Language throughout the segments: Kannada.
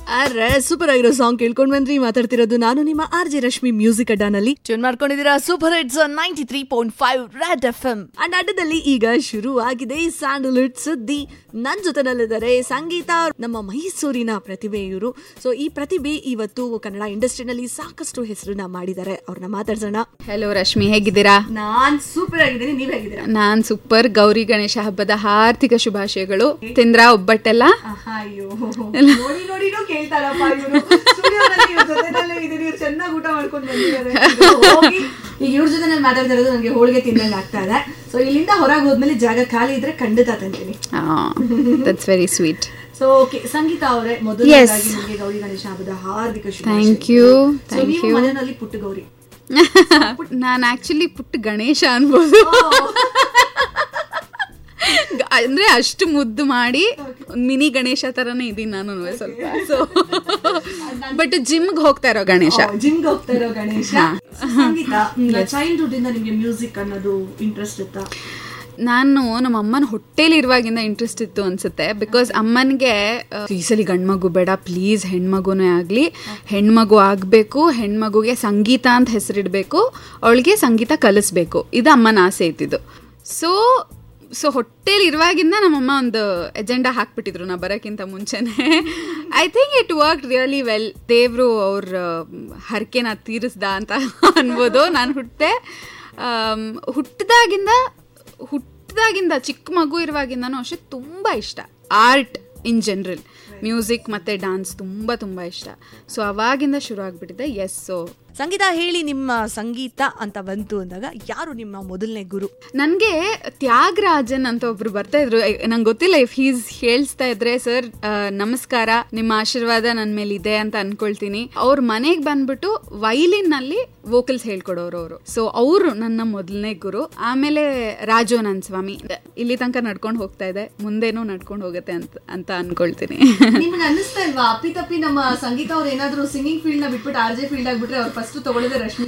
ಅರೆ ಸೂಪರ್ ಆಗಿರೋ ಸಾಂಗ್ ಕೇಳ್ಕೊಂಡ್ ಬಂದ್ರಿ ಮಾತಾಡ್ತಿರೋದು ನಾನು ನಿಮ್ಮ ಆರ್ ಜೆ ರಶ್ಮಿ ಮ್ಯೂಸಿಕ್ ಅಡ್ಡಾನಲ್ಲಿ ಟ್ಯೂನ್ ಮಾಡ್ಕೊಂಡಿದ್ದೀರಾ super hits ninety three point five red F M and ಅಡ್ಡದಲ್ಲಿ ಈಗ ಶುರು ಆಗಿದೆ ಸ್ಯಾಂಡಲ್ವುಡ್ ಸುದ್ದಿ ನನ್ ಜೊತೆನಲ್ಲಿದ್ದಾರೆ ಸಂಗೀತ ನಮ್ಮ ಮೈಸೂರಿನ ಪ್ರತಿಭೆ ಇವರು ಸೊ ಈ ಪ್ರತಿಭೆ ಇವತ್ತು ಕನ್ನಡ ಇಂಡಸ್ಟ್ರಿನಲ್ಲಿ ಸಾಕಷ್ಟು ಹೆಸರನ್ನ ಮಾಡಿದ್ದಾರೆ ಅವ್ರನ್ನ ಮಾತಾಡ್ಸೋಣ ಹಲೋ ರಶ್ಮಿ ಹೇಗಿದ್ದೀರಾ ನಾನ್ ಸೂಪರ್ ಆಗಿದ್ದೀನಿ ನೀವ್ ಹೇಗಿದ್ದೀರಾ ನಾನ್ ಸೂಪರ್ ಗೌರಿ ಗಣೇಶ ಹಬ್ಬದ ಹಾರ್ದಿಕ ಶುಭಾಶಯಗಳು ತಿಂದ್ರ ಒಬ್ಬಟ್ಟೆಲ್ಲ ಆಹಾ, ಅಯ್ಯೋ ನೋಡಿ ನೋಡಿನೂ ಕೇಳ್ತಾರಪ್ಪ ಇವ್ರು ಸ್ಟುಡಿಯೋದಲ್ಲಿ ಇವ್ರ ಜೊತೆನಲ್ಲೇ ಇದೀನಿ ಇವ್ರು ಚೆನ್ನಾಗಿ ಊಟ ಮಾಡ್ಕೊಂಡು ಬಂದಿದ್ದಾರೆ ಹೋಗಿ ಈಗ ಇವ್ರ ಜೊತೆ ನಾನು ಮಾತಾಡ್ತಾ ಇರೋದು ನನಗೆ ಹೋಳಿಗೆ ತಿನ್ನಂಗೆ ಆಗ್ತಾ ಇದೆ ಸೊ ಇಲ್ಲಿಂದ ಹೊರಗೆ ಹೋದ್ಮೇಲೆ ಜಾಗ ಖಾಲಿ ಇದ್ರೆ ಖಂಡಿತ ತಂತೀನಿ that's very sweet so okay Sangeetha ಅವರೇ ಮೊದಲನೇದಾಗಿ ನಿಮಗೆ ಗೌರಿ ಗಣೇಶ ಹಬ್ಬದ ಹಾರ್ದಿಕ ಥ್ಯಾಂಕ್ ಯು ಸೊ ನೀವು ಮನೆಯಲ್ಲಿ ಪುಟ್ಟ ಗೌರಿ ನಾನು ಆಕ್ಚುಲಿ ಪುಟ್ಟ ಗಣೇಶ ಅನ್ಬೋದು ಗ- ಅಂದ್ರೆ ಅಷ್ಟು ಮುದ್ದು ಮಾಡಿ ಮಿನಿ ಗಣೇಶ ತರನೇ ಇದೀನಿ ನಾನು ಸ್ವಲ್ಪ ಸೊ ಬಟ್ ಜಿಮ್ಗೆ ಹೋಗ್ತಾ ಇರೋ ಗಣೇಶ ಜಿಮ್ಗೆ ಹೋಗ್ತಾ ಇರೋ ಗಣೇಶ ಸಂಗೀತ ಚೈಲ್ಡ್ಹುಡ್ ಇಂದ ನಿಮ್ಗೆ ಮ್ಯೂಸಿಕ್ ಅನ್ನೋದು ಇಂಟ್ರೆಸ್ಟ್ ಇತ್ತಾ ನಾನು ನಮ್ಮ ಅಮ್ಮನ ಹೊಟ್ಟೆಲಿ ಇರುವಾಗಿಂದ ಇಂಟ್ರೆಸ್ಟ್ ಇತ್ತು ಅನ್ಸುತ್ತೆ ಬಿಕಾಸ್ ಅಮ್ಮನಿಗೆ ಈ ಸಲ ಗಂಡ್ಮಗು ಬೇಡ ಪ್ಲೀಸ್ ಹೆಣ್ಮಗುನೇ ಆಗಲಿ ಹೆಣ್ಮಗು ಆಗಬೇಕು ಹೆಣ್ಮಗುಗೆ ಸಂಗೀತ ಅಂತ ಹೆಸರಿಡಬೇಕು ಅವಳಿಗೆ ಸಂಗೀತ ಕಲಿಸ್ಬೇಕು ಇದು ಅಮ್ಮನ ಆಸೆ ಇತ್ತಿದ್ದು ಸೊ ಸೊ ಹೊಟ್ಟೆಲಿ ಇರುವಾಗಿಂದ ನಮ್ಮಮ್ಮ ಒಂದು ಎಜೆಂಡಾ ಹಾಕ್ಬಿಟ್ಟಿದ್ರು ನಾ ಬರೋಕ್ಕಿಂತ ಮುಂಚೆನೆ I think it work really well ದೇವರು ಅವ್ರ ಹರಕೆನ ತೀರಿಸ್ದ ಅಂತ ಅನ್ಬೋದು ನಾನು ಹುಟ್ಟಿದೆ ಹುಟ್ಟಿದಾಗಿಂದ ಹುಟ್ಟಿದಾಗಿಂದ ಚಿಕ್ಕ ಮಗು ಇರುವಾಗಿಂದನೂ ಅಷ್ಟೇ ತುಂಬ ಇಷ್ಟ ಆರ್ಟ್ ಇನ್ ಜನರಲ್ ಮ್ಯೂಸಿಕ್ ಮತ್ತು ಡಾನ್ಸ್ ತುಂಬ ತುಂಬ ಇಷ್ಟ ಸೊ ಅವಾಗಿಂದ ಶುರು ಆಗಿಬಿಟ್ಟಿದೆ ಎಸ್ ಸೊ ಸಂಗೀತ ಹೇಳಿ ನಿಮ್ಮ ಸಂಗೀತ ಅಂತ ಬಂತು ಅಂದಾಗ ಯಾರು ನಿಮ್ಮ ಮೊದಲನೇ ಗುರು ನನಗೆ ತ್ಯಾಗರಾಜನ್ ಅಂತ ಒಬ್ರು ಬರ್ತಾ ಇದ್ರು ನಂಗೆ ಗೊತ್ತಿಲ್ಲ ಇಫ್ ಹೀಸ್ ಹೇಳ್ಸ್ತಾ ಇದ್ರೆ ಸರ್ ನಮಸ್ಕಾರ ನಿಮ್ಮ ಆಶೀರ್ವಾದ ನನ್ನ ಮೇಲೆ ಇದೆ ಅಂತ ಅನ್ಕೊಳ್ತೀನಿ ಅವ್ರ ಮನೆಗೆ ಬಂದ್ಬಿಟ್ಟು ವೈಲಿನ್ ನಲ್ಲಿ ವೋಕಲ್ಸ್ ಹೇಳ್ಕೊಡೋರು ಅವರು ಸೊ ಅವರು ನನ್ನ ಮೊದಲನೇ ಗುರು ಆಮೇಲೆ ರಾಜೋನಂದ್ ಸ್ವಾಮಿ ಇಲ್ಲಿ ತನಕ ನಡ್ಕೊಂಡು ಹೋಗ್ತಾ ಇದೆ ಮುಂದೇನೂ ನಡ್ಕೊಂಡು ಹೋಗುತ್ತೆ ಅಂತ ಅಂತ ಅನ್ಕೊಳ್ತೀನಿ ನಿಮ್ಗೆ ಅನ್ನಿಸ್ತಾ ಇಲ್ವಾ ಅಪ್ಪಿ ತಪ್ಪಿ ನಮ್ಮ ಸಂಗೀತ ಅವ್ರು ಏನಾದ್ರು ಸಿಂಗಿಂಗ್ ಫೀಲ್ಡ್ ನ ಬಿಟ್ಬಿಟ್ಟು ಆರ್ ಜೆ ಫೀಲ್ಡ್ ಆಗ್ಬಿಟ್ರೆ ಅವ್ರು ಫಸ್ಟ್ ತಗೊಳ್ಳೋದೇ ರಶ್ಮಿ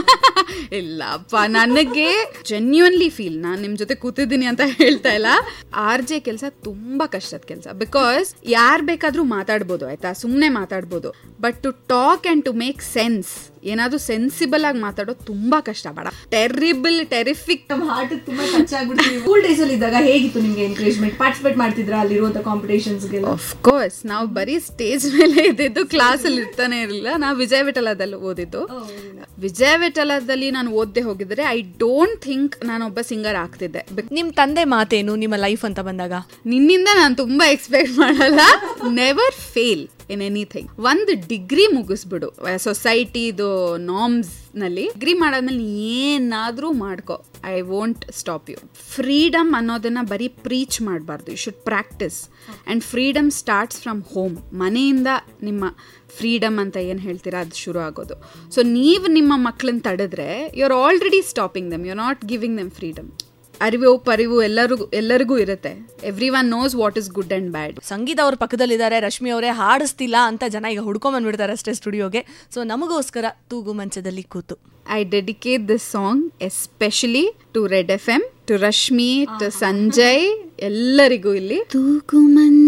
ಇಲ್ಲಪ್ಪ ನನಗೆ ಜೆನ್ಯೂನ್ಲಿ ಫೀಲ್ ನಾನು ನಿಮ್ ಜೊತೆ ಕೂತಿದ್ದೀನಿ ಅಂತ ಹೇಳ್ತಾ ಇಲ್ಲ ಆರ್ ಜೆ ಕೆಲಸ ತುಂಬಾ ಕಷ್ಟದ ಕೆಲಸ ಬಿಕಾಸ್ ಯಾರ್ ಬೇಕಾದ್ರೂ ಮಾತಾಡ್ಬೋದು ಆಯ್ತಾ ಸುಮ್ಮನೆ ಮಾತಾಡ್ಬೋದು but to talk and to make sense ಏನಾದ್ರೂ ಸೆನ್ಸಿಬಲ್ ಆಗಿ ಮಾತಾಡೋದು ತುಂಬಾ ಕಷ್ಟ ಬೇಡ ಟೆರಿಬಲ್ ಟೆರಿಫಿಕ್ ನಮ್ಮ ಹಾರ್ಟ್ ತುಂಬಾ ಟಚ್ ಆಗ್ಬಿಡ್ತೀವಿ ಸ್ಕೂಲ್ ಡೇಸ್ ಅಲ್ಲಿ ಇದ್ದಾಗ ಹೇಗಿತ್ತು ನಿಮ್ಗೆ ಎನ್ಕರೇಜ್ಮೆಂಟ್ ಪಾರ್ಟಿಸಿಪೇಟ್ ಮಾಡ್ತಿದ್ರ ಅಲ್ಲಿರುವಂತ ಕಾಂಪಿಟೇಷನ್ಸ್ ಗೆಲ್ಲ ಆಫ್ ಕೋರ್ಸ್ ನಾವು ಬರೀ ಸ್ಟೇಜ್ ಮೇಲೆ ಇದ್ದಿದ್ದು ಕ್ಲಾಸಲ್ಲಿ ಇರ್ತಾನೆ ಇರಲಿಲ್ಲ ನಾವು ವಿಜಯ ವಿಠಲದಲ್ಲಿ ಓದಿದ್ದು ವಿಜಯ ವಿಠಲದಲ್ಲಿ ನಾನು ಓದದೆ ಹೋಗಿದ್ರೆ ಐ ಡೋಂಟ್ ಥಿಂಕ್ ನಾನೊಬ್ಬ ಸಿಂಗರ್ ಆಗ್ತಿದ್ದೆ ನಿಮ್ ತಂದೆ ಮಾತೇನು ನಿಮ್ಮ ಲೈಫ್ ಅಂತ ಬಂದಾಗ ನಿನ್ನಿಂದ ನಾನು ತುಂಬಾ ಎಕ್ಸ್ಪೆಕ್ಟ್ ಮಾಡಲ್ಲ ನೆವರ್ ಫೇಲ್ ಇನ್ ಎನಿಥಿಂಗ್ ಒಂದು ಡಿಗ್ರಿ ಮುಗಿಸ್ಬಿಡು ಸೊಸೈಟಿದು ನಾರ್ಮ್ಸ್ ನಲ್ಲಿ ಡಿಗ್ರಿ ಮಾಡಾದ್ಮೇಲೆ ಏನಾದ್ರೂ ಮಾಡ್ಕೋ I won't stop you freedom ಅನ್ನೋದನ್ನ ಬರೀ ಪ್ರೀಚ್ ಮಾಡಬಾರ್ದು you should practise and freedom starts from home ಮನೆಯಿಂದ ನಿಮ್ಮ ಫ್ರೀಡಮ್ ಅಂತ ಏನು ಹೇಳ್ತೀರಾ ಅದು ಶುರು ಆಗೋದು ಸೊ ನೀವು ನಿಮ್ಮ ಮಕ್ಕಳನ್ನ ತಡೆದ್ರೆ you are already stopping them you are not giving them freedom ಅರಿವು ಪರಿವು ಎಲ್ಲರಿಗೂ ಎಲ್ಲರಿಗೂ ಇರುತ್ತೆ everyone knows what is good and bad Sangeetha ಅವ್ರ ಪಕ್ಕದಲ್ಲಿದ್ದಾರೆ ರಶ್ಮಿ ಅವರೇ ಹಾಡಿಸ್ತಿಲ್ಲ ಅಂತ ಜನ ಈಗ ಹುಡ್ಕೊಂಡ್ ಬಂದ್ಬಿಡ್ತಾರೆ ಅಷ್ಟೇ ಸ್ಟುಡಿಯೋಗೆ ಸೊ ನಮಗೋಸ್ಕರ ತೂಗು ಮಂಚದಲ್ಲಿ ಕೂತು I dedicate this song especially to red F M to Rashmi to Sanjay ಎಲ್ಲರಿಗೂ ಇಲ್ಲಿ ತೂಗು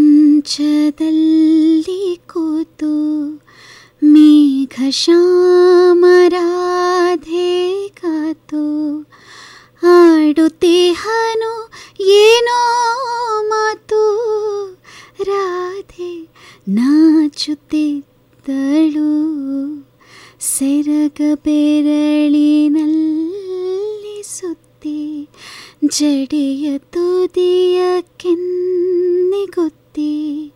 ಮಂಚದಲ್ಲಿ ಕೂತು ಮೇಘ ಶ್ಯಾಮರಾಧೆ ಕಾತು ಆಡುತ್ತೇಹನು ಏನೋ ಮಾತು ರಾಧೆ ನಾಚುತ್ತಿದ್ದಳು ಸೆರಗ ಬೆರಳಿನಲ್ಲಿ ಸುತ್ತಿ ಜಡೆಯ ತುದಿಯ ಕೆನ್ನೆಗೊತ್ತಿ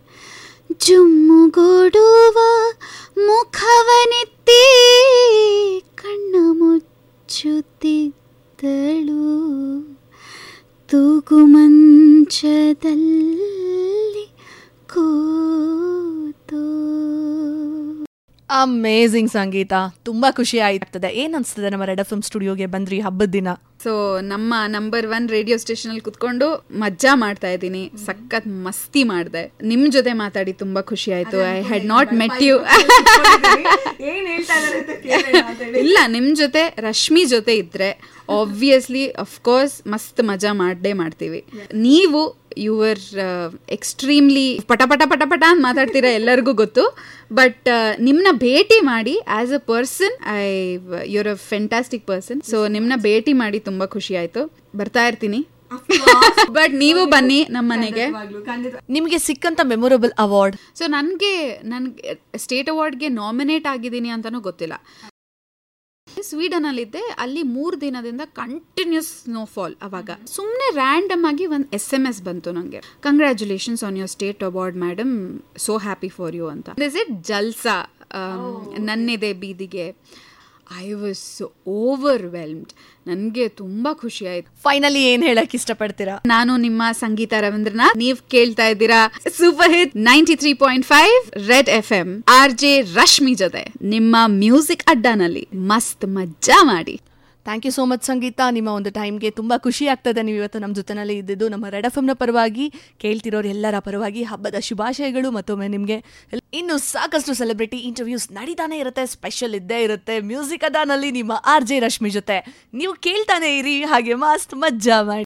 ಜುಮ್ಮುಗೂಡುವ ಮುಖವನೆತ್ತಿ ಕಣ್ಣ ಮುಚ್ಚುತ್ತಿದ್ದಳು ತೂಗು ಮಂಚದಲ್ಲಿ ಕೂತು ಅಮೇಝಿಂಗ್ ಸಂಗೀತ ತುಂಬಾ ಖುಷಿ ಆಗ್ತದೆ ಏನ್ ಅನ್ಸ್ತದೆ ನಮ್ಮ ರೆಡ್ ಎಫ್ ಎಂ ಸ್ಟುಡಿಯೋಗೆ ಬಂದ್ರಿ ಹಬ್ಬದ ದಿನ ಸೊ ನಮ್ಮ ನಂಬರ್ ಒನ್ ರೇಡಿಯೋ ಸ್ಟೇಷನ್ ಅಲ್ಲಿ ಕುತ್ಕೊಂಡು ಮಜ್ಜಾ ಮಾಡ್ತಾ ಇದ್ದೀನಿ ಸಖತ್ ಮಸ್ತಿ ಮಾಡಿದೆ ನಿಮ್ ಜೊತೆ ಮಾತಾಡಿ ತುಂಬಾ ಖುಷಿ ಆಯ್ತು I had not met you ಏನ್ ಹೇಳ್ತಾ ಇದಾರೆ ಅಂತ ಕೇಳೋಣ ಅಂತ ಹೇಳಿ. ಇಲ್ಲ ನಿಮ್ ಜೊತೆ ರಶ್ಮಿ ಜೊತೆ ಇದ್ರೆ ಆಬ್ವಿಯಸ್ಲಿ ಅಫ್ಕೋರ್ಸ್ ಮಸ್ತ್ ಮಜಾ ಮಾಡೇ ಮಾಡ್ತೀವಿ ನೀವು ಯುವರ್ ಎಕ್ಸ್ಟ್ರೀಮ್ಲಿ ಪಟ ಪಟ ಪಟ ಪಟ ಅಂತ ಮಾತಾಡ್ತೀರಾ ಎಲ್ಲರಿಗೂ ಗೊತ್ತು ಬಟ್ ನಿಮ್ನ ಭೇಟಿ ಮಾಡಿ as a person I you're a fantastic person so ನಿಮ್ನ ಭೇಟಿ ಮಾಡಿ ತುಂಬಾ ಖುಷಿ ಆಯ್ತು ಬರ್ತಾ ಇರ್ತೀನಿ ಬಟ್ ನೀವು ಬನ್ನಿ ನಮ್ಮ ಮನೆಗೆ ನಿಮಗೆ ಸಿಕ್ಕಂತ ಮೆಮೊರಬಲ್ ಅವಾರ್ಡ್ ಸೊ ನನಗೆ ನನ್ಗೆ ಸ್ಟೇಟ್ ಅವಾರ್ಡ್ಗೆ ನಾಮಿನೇಟ್ ಆಗಿದ್ದೀನಿ ಅಂತಾನೂ ಗೊತ್ತಿಲ್ಲ ಸ್ವೀಡನ್ ಅಲ್ಲಿದ್ದೆ ಅಲ್ಲಿ ಮೂರು ದಿನದಿಂದ ಕಂಟಿನ್ಯೂಸ್ ಸ್ನೋಫಾಲ್ ಅವಾಗ ಸುಮ್ಮನೆ ರ್ಯಾಂಡಮ್ ಆಗಿ ಒಂದು ಎಸ್ ಎಮ್ ಎಸ್ ಬಂತು ನನಗೆ congratulations on your state award madam so happy for you ಅಂತ ದಿಸ್ ಇಟ್ ಜಲ್ಸಾ ನನ್ನಿದೆ ಬೀದಿಗೆ ಐ ವಾಸ್ ಓವರ್ವೆಲ್ಮ್ಡ್ ನನಗೆ ತುಂಬಾ ಖುಷಿ ಆಯ್ತು ಫೈನಲಿ ಏನ್ ಹೇಳಕ್ ಇಷ್ಟಪಡ್ತೀರಾ ನಾನು ನಿಮ್ಮ ಸಂಗೀತ ರವೀಂದ್ರನಾಥ್ ನೀವ್ ಕೇಳ್ತಾ ಇದ್ದೀರಾ super hit ninety three point five red F M R J Rashmi ಜೊತೆ ನಿಮ್ಮ ಮ್ಯೂಸಿಕ್ ಅಡ್ಡಾನಲ್ಲಿ ಮಸ್ತ್ ಮಜ್ಜಾ ಮಾಡಿ thank you so much Sangeetha ನಿಮ್ಮ ಒಂದು ಟೈಮ್ಗೆ ತುಂಬ ಖುಷಿ ಆಗ್ತದೆ ನೀವು ಇವತ್ತು ನಮ್ಮ ಜೊತೆನಲ್ಲಿ ಇದ್ದಿದ್ದು ನಮ್ಮ ರೆಡ್ ಎಫ್ ಎಮ್ನ ಪರವಾಗಿ ಕೇಳ್ತಿರೋರು ಎಲ್ಲರ ಪರವಾಗಿ ಹಬ್ಬದ ಶುಭಾಶಯಗಳು ಮತ್ತೊಮ್ಮೆ ನಿಮಗೆ ಇನ್ನು ಸಾಕಷ್ಟು ಸೆಲೆಬ್ರಿಟಿ ಇಂಟರ್ವ್ಯೂಸ್ ನಡೀತಾನೆ ಇರುತ್ತೆ ಸ್ಪೆಷಲ್ ಇದ್ದೇ ಇರುತ್ತೆ ಮ್ಯೂಸಿಕ್ ಅದಾನಲ್ಲಿ ನಿಮ್ಮ ಆರ್ ಜೆ ರಶ್ಮಿ ಜೊತೆ ನೀವು ಕೇಳ್ತಾನೆ ಇರಿ ಹಾಗೆ ಮಸ್ತ್ ಮಜ್ಜಾ ಮಾಡಿ